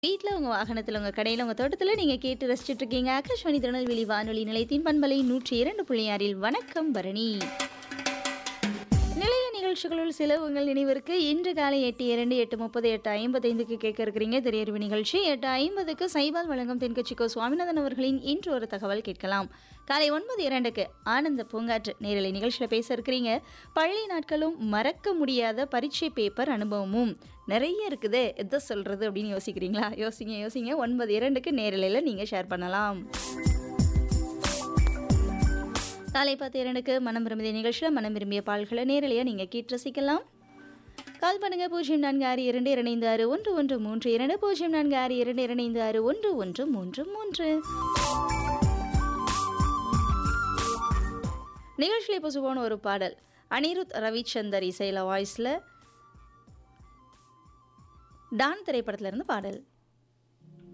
வீட்ல, உங்க வாகனத்துல, உங்க கடையில, உங்க தோட்டத்துல நீங்க கேட்டு ரசிச்சுட்டு இருக்கீங்க. ஆகாஷ்வாணி திருநெல்வேலி வானொலி நிலையத்தின் பண்பலை 102.6 வணக்கம் பரணி. நிலைய நிகழ்ச்சிகளுள் சில உங்கள் நினைவிற்கு இன்று காலை 8:02, 8:30, 8:55க்கு கேட்க இருக்கிறீங்க திரையறிவு நிகழ்ச்சி. 8:50க்கு சைபால் வழங்கும் தென்கட்சிக்கோ சுவாமிநாதன் அவர்களின் இன்று ஒரு தகவல் கேட்கலாம். காலை 9:02க்கு ஆனந்த பூங்காற்று நேரலை நிகழ்ச்சியில பேச இருக்கிறீங்க. பள்ளி நாட்களும் மறக்க முடியாத பரீட்சை பேப்பர் அனுபவமும் நிறைய இருக்குதே எதை சொல்றது அப்படின்னு யோசிக்கிறீங்களா? யோசிங்க யோசிங்க 9:02க்கு நேரலையில நீங்க ஷேர் பண்ணலாம். காலை 10:02க்கு மனம் விரும்பிய நிகழ்ச்சியில மனம் விரும்பிய பால்களை நேரலையா நீங்க கேட்டு ரசிக்கலாம். கால் பண்ணுங்க 0462256113 0462256113 நிகழ்ச்சியில் இப்போ சுபான ஒரு பாடல் அனிருத் ரவிச்சந்தர் இசையில வாய்ஸ்ல டான் திரைப்படத்துல இருந்து பாடல்